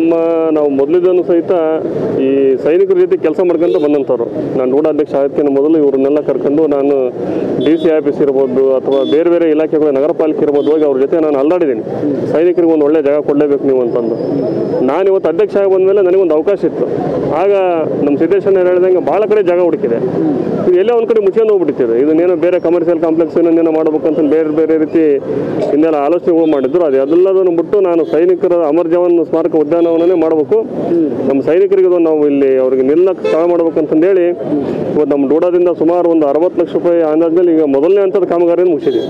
ನಮ್ಮ ನಾವು ಮೊದಲಿದ್ದನು ಸಹಿತ ಈ ಸೈನಿಕರ ಜೊತೆ ಕೆಲಸ ಮಾಡ್ಕೊಂತ ಬಂದಂಥವ್ರು ನಾನು ರೂಢಾಧ್ಯಕ್ಷ ಆಗೋದಕ್ಕಿಂತ ಮೊದಲು ಇವ್ರನ್ನೆಲ್ಲ ಕರ್ಕೊಂಡು ನಾನು ಡಿ ಸಿ ಆಫೀಸ್ ಇರ್ಬೋದು ಅಥವಾ ಬೇರೆ ಬೇರೆ ಇಲಾಖೆಗಳು ನಗರ ಪಾಲಿಕೆ ಇರ್ಬೋದು ಹೋಗಿ ಅವ್ರ ಜೊತೆ ನಾನು ಅಲ್ಲಾಡಿದ್ದೀನಿ ಸೈನಿಕರಿಗೆ ಒಂದು ಒಳ್ಳೆ ಜಾಗ ಕೊಡಲೇಬೇಕು ನೀವು ಅಂತಂದು ನಾನು ಇವತ್ತು ಅಧ್ಯಕ್ಷ ಆಗಿ ಬಂದಮೇಲೆ ನನಗೊಂದು ಅವಕಾಶ ಇತ್ತು ಆಗ ನಮ್ಮ ಸಿದ್ದೇಶಣ್ಣ ಹೇಳ್ದಂಗೆ ಭಾಳ ಕಡೆ ಜಾಗ ಹುಡುಕಿದೆ ಇದು ಎಲ್ಲೇ ಒಂದು ಕಡೆ ಮುಚ್ಕೊಂಡು ಹೋಗ್ಬಿಟ್ಟಿದೆ ಇದನ್ನೇನೋ ಬೇರೆ ಕಮರ್ಷಿಯಲ್ ಕಾಂಪ್ಲೆಕ್ಸ್ ಇನ್ನೇನೋ ಮಾಡ್ಬೇಕಂತ ಬೇರೆ ಬೇರೆ ರೀತಿ ಇನ್ನೆಲ್ಲ ಆಲೋಚನೆಗಳು ಮಾಡಿದ್ರು ಅದು ಅದೆಲ್ಲದನ್ನು ಬಿಟ್ಟು ನಾನು ಸೈನಿಕರ ಅಮರ್ ಜವಾನ್ ಸ್ಮಾರಕ ಉದ್ಯಾನವನನೇ ಮಾಡಬೇಕು ನಮ್ಮ ಸೈನಿಕರಿಗೆ ಇದು ನಾವು ಇಲ್ಲಿ ಅವ್ರಿಗೆ ನಿಲ್ಲಕ್ಕೆ ಸ್ಥಳ ಮಾಡ್ಬೇಕಂತಂದೇಳಿ ಇವತ್ತು ನಮ್ಮ ಡೋಡಾದಿಂದ ಸುಮಾರು ಒಂದು ಅರವತ್ತು ಲಕ್ಷ ರೂಪಾಯಿ ಅಂದಾಜ್ಮೇಲೆ ಈಗ ಮೊದಲನೇ ಹಂತದ ಕಾಮಗಾರಿಯನ್ನು ಮುಗಿಸಿದ್ದೀವಿ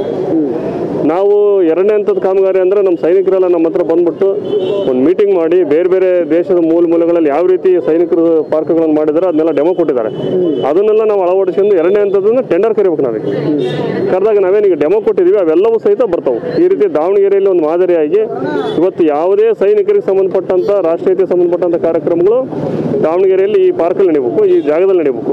ನಾವು ಎರಡನೇ ಹಂತದ ಕಾಮಗಾರಿ ಅಂದರೆ ನಮ್ಮ ಸೈನಿಕರೆಲ್ಲ ನಮ್ಮ ಹತ್ರ ಬಂದ್ಬಿಟ್ಟು ಒಂದು ಮೀಟಿಂಗ್ ಮಾಡಿ ಬೇರೆ ಬೇರೆ ದೇಶದ ಮೂಲ ಮೂಲೆಗಳಲ್ಲಿ ಯಾವ ರೀತಿ ಸೈನಿಕರು ಪಾರ್ಕ್ಗಳನ್ನು ಮಾಡಿದ್ದಾರೆ ಅದನ್ನೆಲ್ಲ ಡೆಮೋ ಕೊಟ್ಟಿದ್ದಾರೆ ಅದನ್ನೆಲ್ಲ ನಾವು ಅಳವಡಿಸ್ಕೊಂಡು ಎರಡನೇ ಹಂತದನ್ನ ಟೆಂಡರ್ ಕರಿಬೇಕು ನಾವೀಗ ಕರೆದಾಗ ನಾವೇನೀಗ ಡೆಮೋ ಕೊಟ್ಟಿದ್ದೀವಿ ಅವೆಲ್ಲವೂ ಸಹಿತ ಬರ್ತಾವೆ ಈ ರೀತಿ ದಾವಣಗೆರೆಯಲ್ಲಿ ಒಂದು ಮಾದರಿಯಾಗಿ ಇವತ್ತು ಯಾವುದೇ ಸೈನಿಕರಿಗೆ ಸಂಬಂಧಪಟ್ಟಂಥ ರಾಷ್ಟ್ರೀಯತೆಗೆ ಸಂಬಂಧಪಟ್ಟಂಥ ಕಾರ್ಯಕ್ರಮಗಳು ದಾವಣಗೆರೆಯಲ್ಲಿ ಈ ಪಾರ್ಕಲ್ಲಿ ನಡೀಬೇಕು ಈ ಜಾಗದಲ್ಲಿ ನಡೀಬೇಕು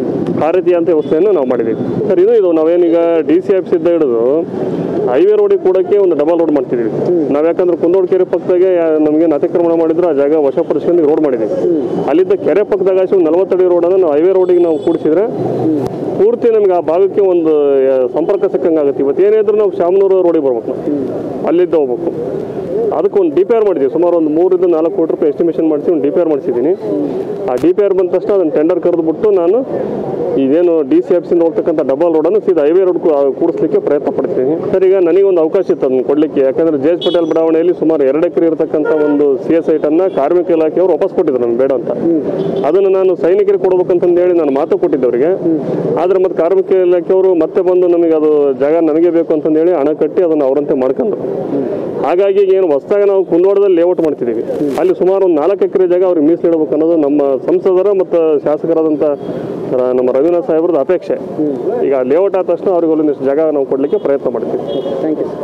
ಆ ರೀತಿಯಂಥ ವ್ಯವಸ್ಥೆಯನ್ನು ನಾವು ಮಾಡಿದ್ದೀವಿ ಸರ್ ಇದು ಇದು ನಾವೇನೀಗ ಡಿ ಸಿ ಆಫೀಸಿಂದ ಹಿಡಿದು ಹೈವೇ ರೋಡಿಗೆ ಕೂಡಕ್ಕೆ ಒಂದು ಡಬಲ್ ರೋಡ್ ಮಾಡ್ತಿದ್ದೀವಿ ನಾವು ಯಾಕಂದ್ರೆ ಕುಂದೋಡ್ ಕೆರೆ ಪಕ್ಕದಾಗೆ ನಮಗೆ ಅತಿಕ್ರಮಣ ಮಾಡಿದ್ರು ಆ ಜಾಗ ವಶಪಡಿಸ್ಕೊಂಡು ರೋಡ್ ಮಾಡಿದ್ದೀವಿ ಅಲ್ಲಿದ್ದ ಕೆರೆ ಪಕ್ಕದಾಗ ಒಂದು ನಲವತ್ತಡಿ ರೋಡನ್ನು ನಾವು ಹೈವೇ ರೋಡಿಗೆ ನಾವು ಕೂಡಿಸಿದ್ರೆ ಪೂರ್ತಿ ನಮಗೆ ಆ ಭಾಗಕ್ಕೆ ಒಂದು ಆ, ಸಂಪರ್ಕ ಸಿಕ್ಕಂಗೆ ಆಗುತ್ತೆ ಇವತ್ತು ಏನೇ ಇದ್ರೂ ನಾವು ಶಾಮನೂರು ರೋಡಿಗೆ ಬರ್ಬೇಕು ನಾವು ಅಲ್ಲಿದ್ದ ಹೋಗ್ಬೇಕು ಅದಕ್ಕೆ ಒಂದು ಡಿ ಪಿ ಆರ್ ಮಾಡಿದ್ದೀವಿ ಸುಮಾರು ಒಂದು ಮೂರಿಂದ ನಾಲ್ಕು ಕೋಟಿ ರೂಪಾಯಿ ಎಸ್ಟಿಮೇಷನ್ ಮಾಡಿಸಿ ಒಂದು ಡಿ ಪಿ ಆರ್ ಮಾಡಿಸಿದ್ದೀನಿ ಆ ಡಿ ಪಿ ಆರ್ ಬಂದ ತಕ್ಷಣ ಅದನ್ನು ಟೆಂಡರ್ ಕರೆದುಬಿಟ್ಟು ನಾನು ಇದೇನು ಡಿ ಸಿ ಆಫೀಸಿಂದ ಹೋಗ್ತಕ್ಕಂಥ ಡಬಲ್ ರೋಡನ್ನು ಸೀದಾ ಹೈವೇ ರೋಡ್ ಕೂಡಿಸ್ಲಿಕ್ಕೆ ಪ್ರಯತ್ನ ಪಡ್ತೀನಿ ಸರ್ ಈಗ ನನಗೆ ಒಂದು ಅವಕಾಶ ಇತ್ತು ಅದನ್ನು ಕೊಡಲಿಕ್ಕೆ ಯಾಕಂದರೆ ಜೆ ಎಸ್ ಪಟೇಲ್ ಬಡಾವಣೆಯಲ್ಲಿ ಸುಮಾರು ಎರಡು ಎಕರೆ ಇರತಕ್ಕಂಥ ಒಂದು ಸಿ ಎಸ್ ಐಟನ್ನು ಕಾರ್ಮಿಕ ಇಲಾಖೆಯವರು ವಾಪಸ್ ಕೊಟ್ಟಿದ್ರು ನಮ್ಗೆ ಬೇಡ ಅಂತ ಅದನ್ನು ನಾನು ಸೈನಿಕರಿಗೆ ಕೊಡ್ಬೇಕಂತಂದು ಹೇಳಿ ನಾನು ಮಾತು ಕೊಟ್ಟಿದ್ದವರಿಗೆ ಆದರೆ ಮತ್ತೆ ಕಾರ್ಮಿಕ ಇಲಾಖೆಯವರು ಮತ್ತೆ ಬಂದು ನಮಗೆ ಅದು ಜಾಗ ನನಗೆ ಬೇಕು ಅಂತಂದು ಹೇಳಿ ಹಣ ಕಟ್ಟಿ ಅದನ್ನು ಅವರಂತೆ ಮಾಡ್ಕೊಂಡ್ರು ಹಾಗಾಗಿ ಈಗ ಏನು ಹೊಸದಾಗಿ ನಾವು ಕುಂದವಾಡದಲ್ಲಿ ಲೇಔಟ್ ಮಾಡ್ತಿದ್ದೀವಿ ಅಲ್ಲಿ ಸುಮಾರು ಒಂದು ನಾಲ್ಕು ಎಕರೆ ಜಾಗ ಅವ್ರಿಗೆ ಮೀಸಲಿಡಬೇಕು ಅನ್ನೋದು ನಮ್ಮ ಸಂಸದರ ಮತ್ತು ಶಾಸಕರಾದಂಥ ರ- ನಮ್ಮ ರವೀಂದ್ರ ಸಾಹೇಬ್ರದ್ದು ಅಪೇಕ್ಷೆ ಈಗ ಲೇಔಟ್ ಆದ ತಕ್ಷಣ ಅವ್ರಿಗೆ ಒಂದೊಂದಿಷ್ಟು ಜಾಗ ನಾವು ಕೊಡಲಿಕ್ಕೆ ಪ್ರಯತ್ನ ಮಾಡ್ತೀವಿ ಥ್ಯಾಂಕ್ ಯು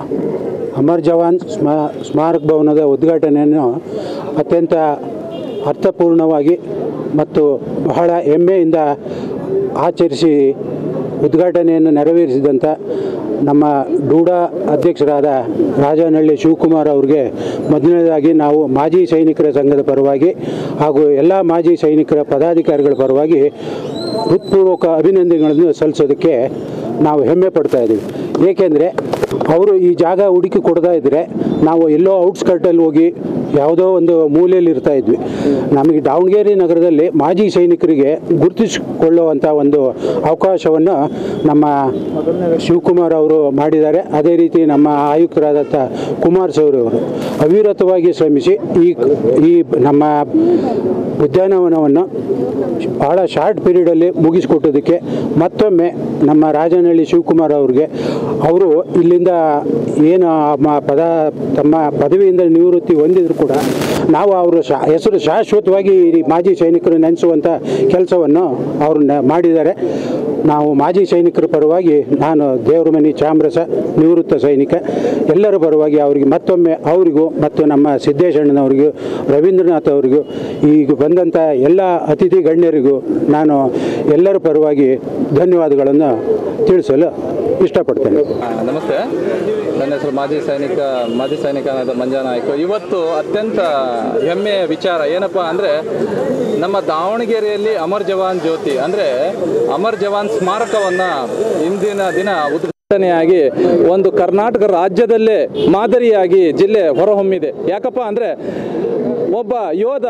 ಅಮರ್ ಜವಾನ್ ಸ್ಮಾ ಸ್ಮಾರಕ ಭವನದ ಉದ್ಘಾಟನೆಯನ್ನು ಅತ್ಯಂತ ಅರ್ಥಪೂರ್ಣವಾಗಿ ಮತ್ತು ಬಹಳ ಹೆಮ್ಮೆಯಿಂದ ಆಚರಿಸಿ ಉದ್ಘಾಟನೆಯನ್ನು ನೆರವೇರಿಸಿದಂಥ ನಮ್ಮ ಡೂಡಾ ಅಧ್ಯಕ್ಷರಾದ ರಾಜನಹಳ್ಳಿ ಶಿವಕುಮಾರ್ ಅವರಿಗೆ ಮೊದಲನೇದಾಗಿ ನಾವು ಮಾಜಿ ಸೈನಿಕರ ಸಂಘದ ಪರವಾಗಿ ಹಾಗೂ ಎಲ್ಲ ಮಾಜಿ ಸೈನಿಕರ ಪದಾಧಿಕಾರಿಗಳ ಪರವಾಗಿ ಹೃತ್ಪೂರ್ವಕ ಅಭಿನಂದನೆಗಳನ್ನು ಸಲ್ಲಿಸೋದಕ್ಕೆ ನಾವು ಹೆಮ್ಮೆ ಪಡ್ತಾ ಇದ್ದೀವಿ ಏಕೆಂದರೆ ಅವರು ಈ ಜಾಗ ಹುಡುಕಿ ಕೊಡ್ತಾ ಇದ್ದರೆ ನಾವು ಎಲ್ಲೋ ಔಟ್ಸ್ಕರ್ಟಲ್ಲಿ ಹೋಗಿ ಯಾವುದೋ ಒಂದು ಮೂಲೆಯಲ್ಲಿ ಇರ್ತಾ ಇದ್ವಿ ನಮಗೆ ದಾವಣಗೆರೆ ನಗರದಲ್ಲಿ ಮಾಜಿ ಸೈನಿಕರಿಗೆ ಗುರುತಿಸಿಕೊಳ್ಳುವಂಥ ಒಂದು ಅವಕಾಶವನ್ನು ನಮ್ಮ ಶಿವಕುಮಾರ್ ಅವರು ಮಾಡಿದ್ದಾರೆ ಅದೇ ರೀತಿ ನಮ್ಮ ಆಯುಕ್ತರಾದಂಥ ಕುಮಾರ್ ಸೌರ್ ಅವರು ಅವಿರತವಾಗಿ ಶ್ರಮಿಸಿ ಈ ಈ ನಮ್ಮ ಉದ್ಯಾನವನವನ್ನು ಭಾಳ ಶಾರ್ಟ್ ಪೀರಿಯಡಲ್ಲಿ ಮುಗಿಸಿಕೊಟ್ಟೋದಕ್ಕೆ ಮತ್ತೊಮ್ಮೆ ನಮ್ಮ ರಾಜನಹಳ್ಳಿ ಶಿವಕುಮಾರ್ ಅವ್ರಿಗೆ ಅವರು ಇಲ್ಲಿಂದ ಏನು ಆ ಮ- ಪದ ತಮ್ಮ ಪದವಿಯಿಂದ ನಿವೃತ್ತಿ ಹೊಂದಿದ್ರು ಕೂಡ ನಾವು ಅವರು ಶಾ ಹೆಸರು ಶಾಶ್ವತವಾಗಿ ಈ ಮಾಜಿ ಸೈನಿಕರು ನೆನೆಸುವಂಥ ಕೆಲಸವನ್ನು ಅವರು ನ- ಮಾಡಿದ್ದಾರೆ ನಾವು ಮಾಜಿ ಸೈನಿಕರ ಪರವಾಗಿ ನಾನು ದೇವರಮನಿ ಚಾಮರಸ ನಿವೃತ್ತ ಸೈನಿಕ ಎಲ್ಲರ ಪರವಾಗಿ ಅವರಿಗೆ ಮತ್ತೊಮ್ಮೆ ಅವರಿಗೂ ಮತ್ತು ನಮ್ಮ ಸಿದ್ದೇಶಣ್ಣನವರಿಗೂ ರವೀಂದ್ರನಾಥ್ ಅವರಿಗೂ ಈಗ ಬಂದಂಥ ಎಲ್ಲ ಅತಿಥಿ ಗಣ್ಯರಿಗೂ ನಾನು ಎಲ್ಲರ ಪರವಾಗಿ ಧನ್ಯವಾದಗಳನ್ನು ತಿಳಿಸಲು ಇಷ್ಟಪಡ್ತೇನೆ ಆ, ನಮಸ್ತೆ ನನ್ನ ಹೆಸರು ಮಾಜಿ ಸೈನಿಕ ಮಾಜಿ ಸೈನಿಕನಾದ ಮಂಜಾ ನಾಯ್ಕ ಇವತ್ತು ಅತ್ಯಂತ ಹೆಮ್ಮೆಯ ವಿಚಾರ ಏನಪ್ಪ ಅಂದರೆ ನಮ್ಮ ದಾವಣಗೆರೆಯಲ್ಲಿ ಅಮರ್ ಜವಾನ್ ಜ್ಯೋತಿ ಅಂದರೆ ಅಮರ್ ಜವಾನ್ ಸ್ಮಾರಕವನ್ನು ಇಂದಿನ ದಿನ ಉದ್ಘಾಟನೆಯಾಗಿ ಒಂದು ಕರ್ನಾಟಕ ರಾಜ್ಯದಲ್ಲೇ ಮಾದರಿಯಾಗಿ ಜಿಲ್ಲೆ ಹೊರಹೊಮ್ಮಿದೆ ಯಾಕಪ್ಪ ಅಂದರೆ ಒಬ್ಬ ಯೋಧ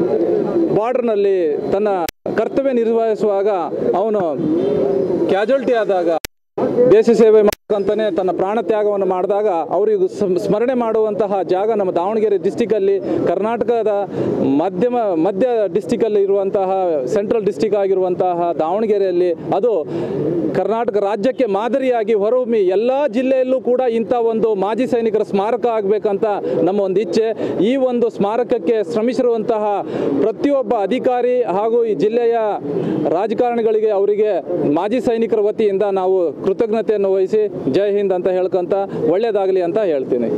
ಬಾರ್ಡರ್ನಲ್ಲಿ ತನ್ನ ಕರ್ತವ್ಯ ನಿರ್ವಹಿಸುವಾಗ ಅವನು ಕ್ಯಾಜುಯಾಲಿಟಿ ಆದಾಗ ದೇಶ ಸೇವೆ ಮಾಡ್ಕಂತಾನೆ ತನ್ನ ಪ್ರಾಣ ತ್ಯಾಗವನ್ನು ಮಾಡಿದಾಗ ಅವರಿಗೆ ಸ್ಮ- ಸ್ಮರಣೆ ಮಾಡುವಂತಹ ಜಾಗ ನಮ್ಮ ದಾವಣಗೆರೆ ಡಿಸ್ಟಿಕಲ್ಲಿ ಕರ್ನಾಟಕದ ಮಧ್ಯಮ ಮಧ್ಯ ಡಿಸ್ಟಿಕಲ್ಲಿ ಇರುವಂತಹ ಸೆಂಟ್ರಲ್ ಡಿಸ್ಟಿಕ್ ಆಗಿರುವಂತಹ ದಾವಣಗೆರೆಯಲ್ಲಿ ಅದು ಕರ್ನಾಟಕ ರಾಜ್ಯಕ್ಕೆ ಮಾದರಿಯಾಗಿ ಹೊರಹೊಮ್ಮಿ ಎಲ್ಲ ಜಿಲ್ಲೆಯಲ್ಲೂ ಕೂಡ ಇಂಥ ಒಂದು ಮಾಜಿ ಸೈನಿಕರ ಸ್ಮಾರಕ ಆಗಬೇಕಂತ ನಮ್ಮ ಒಂದು ಇಚ್ಛೆ ಈ ಒಂದು ಸ್ಮಾರಕಕ್ಕೆ ಶ್ರಮಿಸಿರುವಂತಹ ಪ್ರತಿಯೊಬ್ಬ ಅಧಿಕಾರಿ ಹಾಗೂ ಈ ಜಿಲ್ಲೆಯ ರಾಜಕಾರಣಿಗಳಿಗೆ ಅವರಿಗೆ ಮಾಜಿ ಸೈನಿಕರ ವತಿಯಿಂದ ನಾವು ಕೃತಜ್ಞತೆಯನ್ನು ವಹಿಸಿ ಜೈ ಹಿಂದ್ ಅಂತ ಹೇಳ್ಕೊಂತ ಒಳ್ಳೇದಾಗಲಿ ಅಂತ ಹೇಳ್ತೀನಿ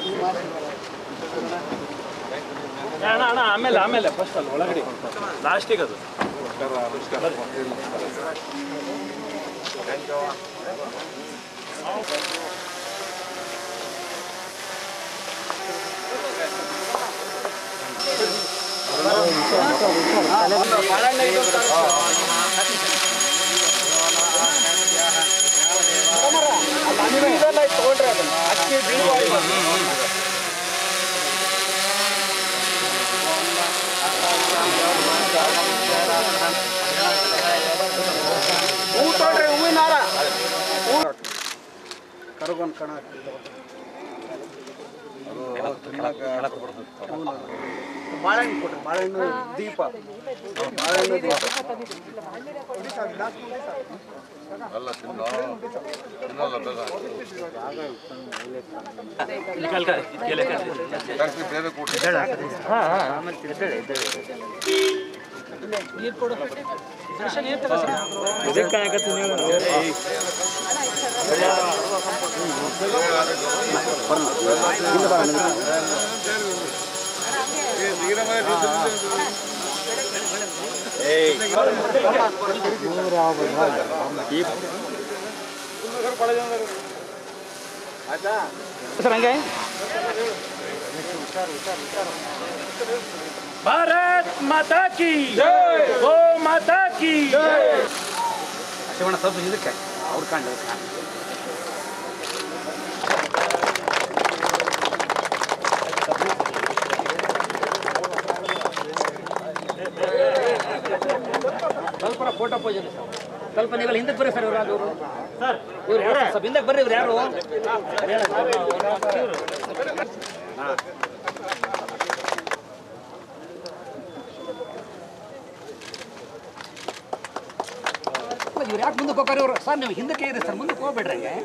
ಅಣ್ಣ ಅಣ್ಣ ಆಮೇಲೆ ಆಮೇಲೆ ಫಸ್ಟ್ ಅಲ್ಲಿ ಒಳಗಡೆ ಲಾಸ್ಟಿಗೆ ಅದು ಭಾರತ್ ಮಾತಾ ಕಿ ಗೋ ಮಾತಾ ಕಿ ಶಿವಣ್ಣ ಸ್ವಲ್ಪ ಇದಕ್ಕೆ ಅವ್ರು ಕಂಡು ಸ್ವಲ್ಪ ಫೋಟೋ ಪೋಜನ್ ಸ್ವಲ್ಪ ನೀವೆಲ್ಲ ಹಿಂದಕ್ಕೆ ಬರ್ರಿ ಸರ್ ಇವ್ರು ಅದು ಸರ್ ಇವ್ರು ಯಾರು ಸ್ವಲ್ಪ ಹಿಂದಕ್ಕೆ ಬರ್ರಿ ಇವ್ರು ಯಾರು ಇವ್ರು ಯಾಕೆ ಮುಂದಕ್ಕೆ ಹೋಗ್ತಾರೆ ಇವರು ಸರ್ ನೀವು ಹಿಂದಕ್ಕೆ ಇದೆ ಸರ್ ಮುಂದಕ್ಕೆ ಹೋಗ್ಬೇಡ್ರಿ ಹಂಗೆ